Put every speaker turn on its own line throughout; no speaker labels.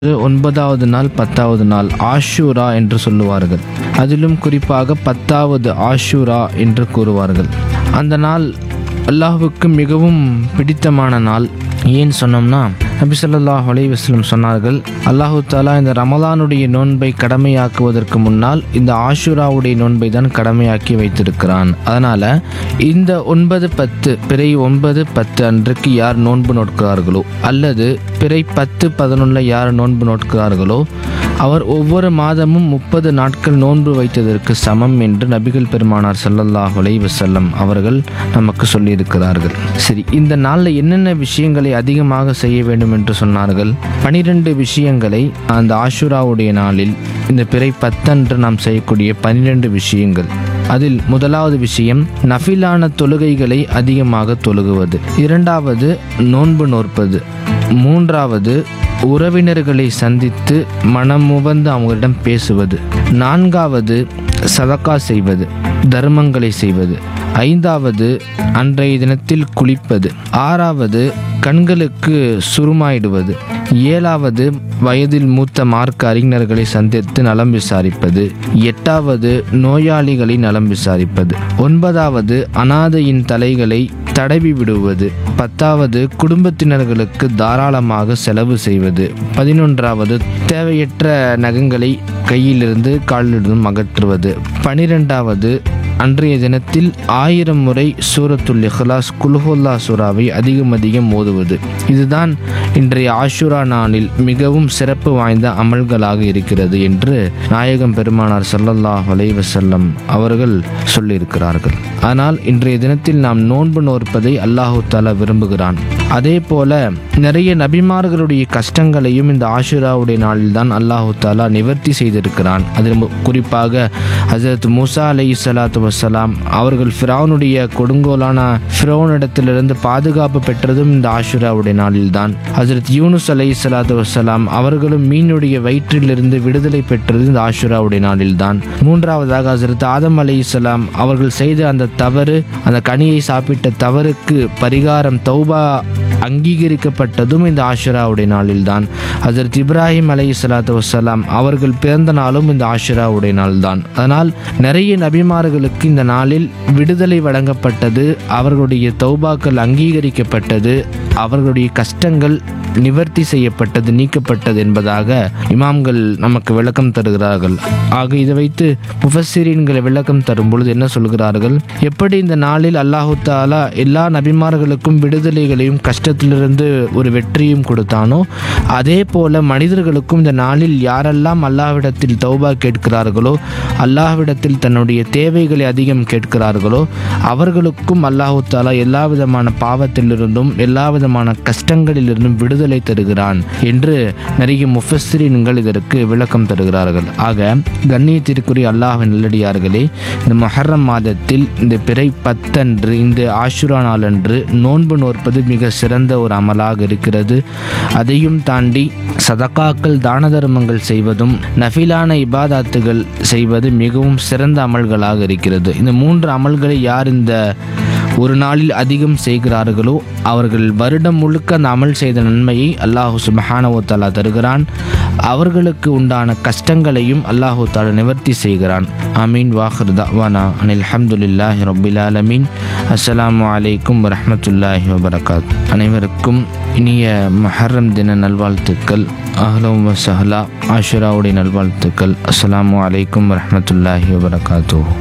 ஒன்பதாவது நாள் பத்தாவது நாள் ஆஷூரா என்று சொல்லுவார்கள் அதிலும் குறிப்பாக பத்தாவது ஆஷூரா என்று கூறுவார்கள் அந்த நாள் அல்லாஹ்வுக்கு மிகவும் பிடித்தமான நாள் ஏன் சொன்னோம்னா நபி ஸல்லல்லாஹு அலைஹி வஸல்லம் சொன்னார்கள் அல்லாஹு தாலா இந்த ரமலானுடைய நோன்பை கடமையாக்குவதற்கு முன்னால் இந்த ஆஷுராவுடைய நோன்பை தான் கடமையாக்கி வைத்திருக்கிறான் அதனால இந்த ஒன்பது பத்து பிறை ஒன்பது பத்து அன்றைக்கு யார் நோன்பு நோட்கிறார்களோ அல்லது பிறை பத்து பதினொன்றில் யார் நோன்பு நோட்கிறார்களோ அவர் ஒவ்வொரு மாதமும் முப்பது நாட்கள் நோன்பு வைத்ததற்கு சமம் என்று நபிகள் பெருமானார் ஸல்லல்லாஹு அலைஹி வஸல்லம் அவர்கள் நமக்கு சொல்லியிருக்கிறார்கள் சரி இந்த நாளில் என்னென்ன விஷயங்களை அதிகமாக செய்ய வேண்டும் என்று சொன்னார்கள் பனிரெண்டு விஷயங்களை அந்த ஆஷுராவுடைய நாளில் இந்த பிறை பத்தன்று நாம் செய்யக்கூடிய பனிரெண்டு விஷயங்கள் அதில் முதலாவது விஷயம் நஃபிலான தொழுகைகளை அதிகமாக தொழுகுவது இரண்டாவது நோன்பு நோற்பது மூன்றாவது உறவினர்களை சந்தித்து மனமுவந்து அவங்களிடம் பேசுவது நான்காவது சதக்கா செய்வது தர்மங்களை செய்வது ஐந்தாவது அன்றைய தினத்தில் குளிப்பது ஆறாவது கண்களுக்கு சுருமாயிடுவது ஏழாவது வயதில் மூத்த மார்க்க அறிஞர்களை சந்தித்து நலம் விசாரிப்பது எட்டாவது நோயாளிகளை நலம் விசாரிப்பது ஒன்பதாவது அனாதையின் தலைகளை தடவி விடுவது பத்தாவது குடும்பத்தினர்களுக்கு தாராளமாக செலவு செய்வது பதினொன்றாவது தேவையற்ற நகங்களை கையிலிருந்து காலிலிருந்தும் அகற்றுவது பனிரெண்டாவது அன்றைய தினத்தில் ஆயிரம் முறை சூரத்துல் இஹ்லாஸ் குல்ஹுல்லா சூராவை அதிகம் அதிகம் ஓதுவது இதுதான் இன்றைய ஆஷுரா நாளில் மிகவும் சிறப்பு வாய்ந்த அமல்களாக இருக்கிறது என்று நாயகம் பெருமானார் ஸல்லல்லாஹு அலைஹி வஸல்லம் அவர்கள் சொல்லியிருக்கிறார்கள் ஆனால் இன்றைய தினத்தில் நாம் நோன்பு நோற்பதை அல்லாஹு தாலா விரும்புகிறான் அதே போல நிறைய நபிமார்களுடைய கஷ்டங்களையும் இந்த ஆஷுராவுடைய நாளில் தான் அல்லாஹு தாலா நிவர்த்தி செய்திருக்கிறான் அதில் மு- குறிப்பாக ஹசரத் மூசா அலை சலாத்து வசலாம் அவர்கள் ஃபிரௌனுடைய கொடுங்கோலான ஃபிரௌனிடத்திலிருந்து பாதுகாப்பு பெற்றதும் இந்த ஆஷுராவுடைய நாளில் தான் ஹசரத் யூனுஸ் அலை சலாத்து வசலாம் அவர்களும் மீனுடைய வயிற்றிலிருந்து விடுதலை பெற்றது இந்த ஆஷுராவுடைய நாளில் தான் மூன்றாவதாக ஹசரத் ஆதம் அலை அவர்கள் செய்த அந்த தவறு அந்த கனியை சாப்பிட்ட தவறுக்கு பரிகாரம் தௌபா அங்கீகரிக்கப்பட்டதும் இந்த ஆஷுராவுடைய நாளில் தான் ஹசரத் இப்ராஹிம் அலை சலாத்து வசலாம் அவர்கள் பிறந்த நாளும் இந்த ஆஷுராவுடைய நாள் தான் அதனால் நிறைய நபிமார்களுக்கு இந்த நாளில் விடுதலை வழங்கப்பட்டது அவர்களுடைய தௌபாக்கள் அங்கீகரிக்கப்பட்டது அவர்களுடைய கஷ்டங்கள் நிவர்த்தி செய்யப்பட்டது நீக்கப்பட்டது என்பதாக இமாம்கள் நமக்கு விளக்கம் தருகிறார்கள் ஆக இதை வைத்து முஃபஸ்ஸிரீன்களை விளக்கம் தரும் பொழுது என்ன சொல்கிறார்கள் எப்படி இந்த நாளில் அல்லாஹு தாலா எல்லா நபிமார்களுக்கும் விடுதலைகளையும் கஷ்டத்திலிருந்து ஒரு வெற்றியும் கொடுத்தானோ அதே போல மனிதர்களுக்கும் இந்த நாளில் யாரெல்லாம் அல்லாஹ்விடத்தில் தௌபா கேட்கிறார்களோ அல்லாஹ்விடத்தில் தன்னுடைய தேவைகளை அதிகம் கேட்கிறார்களோ அவர்களுக்கும் அல்லாஹு தாலா எல்லா விதமான பாவத்திலிருந்தும் எல்லா விதமான கஷ்டங்களிலிருந்தும் விடுதலை தருகிறான் என்று நிறைய முஃபஸ்ஸிரீன்கள் இதற்கு விளக்கம் தருகிறார்கள் ஆக கண்ணியத்திற்குரிய அல்லாஹ் நல்லடியார்களே இந்த மொஹர்ரம் மாதத்தில் இந்த பிறை பத்தன்று இந்த ஆஷுரா நாளன்று நோன்பு நோற்பது மிக சிறந்த ஒரு அமலாக இருக்கிறது அதையும் தாண்டி சதகாக்கள் தான தர்மங்கள் செய்வதும் நஃபிலான இபாதாத்துகள் செய்வது மிகவும் சிறந்த அமல்களாக இருக்கிறது இந்த மூன்று அமல்களை யார் இந்த ஒரு நாளில் அதிகம் செய்கிறார்களோ அவர்கள் வருடம் முழுக்க அந்த அமல் செய்த நன்மையை அல்லாஹு சுபஹானஹு தஆலா தருகிறான் அவர்களுக்கு உண்டான கஷ்டங்களையும் அல்லாஹு தாலா நிவர்த்தி செய்கிறான் அமீன் வாஹர் தவானா அனில் அல்ஹம்துலில்லாஹி ரப்பில் ஆலமீன் அஸ்ஸலாமு அலைக்கும் வரஹ்மத்துல்லாஹி வபரகாத் அனைவருக்கும் இனிய மஹர்ரம் தின நல்வாழ்த்துக்கள் அஹ்லம் வசஹலா ஆஷுராவுடைய நல்வாழ்த்துக்கள் அஸ்ஸலாமு அலைக்கும் வரஹ்மத்துல்லாஹி வபரகாத்துஹு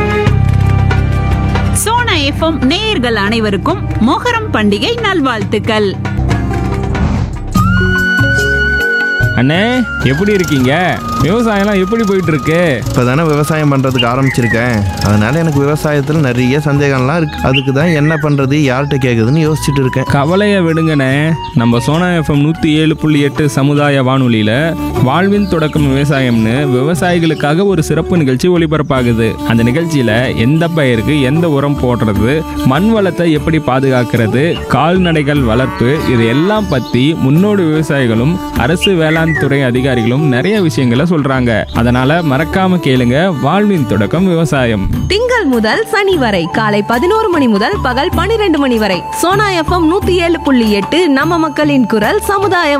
சோனா எஃப்எம் நேயர்கள் அனைவருக்கும் மொஹரம் பண்டிகை நல்வாழ்த்துக்கள்
அண்ணே எப்படி இருக்கீங்க விவசாயம்லாம் எப்படி போயிட்டு இருக்கு
இப்போ தானே விவசாயம் பண்ணுறதுக்கு ஆரம்பிச்சிருக்கேன் அதனால எனக்கு விவசாயத்தில் நிறைய சந்தேகம்லாம் இருக்கு அதுக்கு தான் என்ன பண்ணுறது யார்கிட்ட கேட்குதுன்னு யோசிச்சுட்டு இருக்கேன்
கவலையை விடுங்கண்ணே நம்ம சோனா எஃப்எம் நூற்றி ஏழு புள்ளி எட்டு சமுதாய வானொலியில் வாழ்வின் தொடக்கம் விவசாயம்னு விவசாயிகளுக்காக ஒரு சிறப்பு நிகழ்ச்சி ஒளிபரப்பாகுது அந்த நிகழ்ச்சியில் எந்த பயிருக்கு எந்த உரம் போடுறது மண் வளத்தை எப்படி பாதுகாக்கிறது கால்நடைகள் வளர்ப்பு இது எல்லாம் பற்றி முன்னோடி விவசாயிகளும் அரசு வேளாண் துறை அதிகாரிகளும் நிறைய விஷயங்களை சொல்றாங்க அதனால மறக்காம கேளுங்க வாழ்வின் தொடக்கம் விவசாயம்
திங்கள் முதல் சனி வரை காலை பதினோரு மணி முதல் பகல் பனிரெண்டு மணி வரை சோனா எஃப்எம் நூத்தி ஏழு புள்ளி எட்டு நம்ம மக்களின் குரல் சமுதாய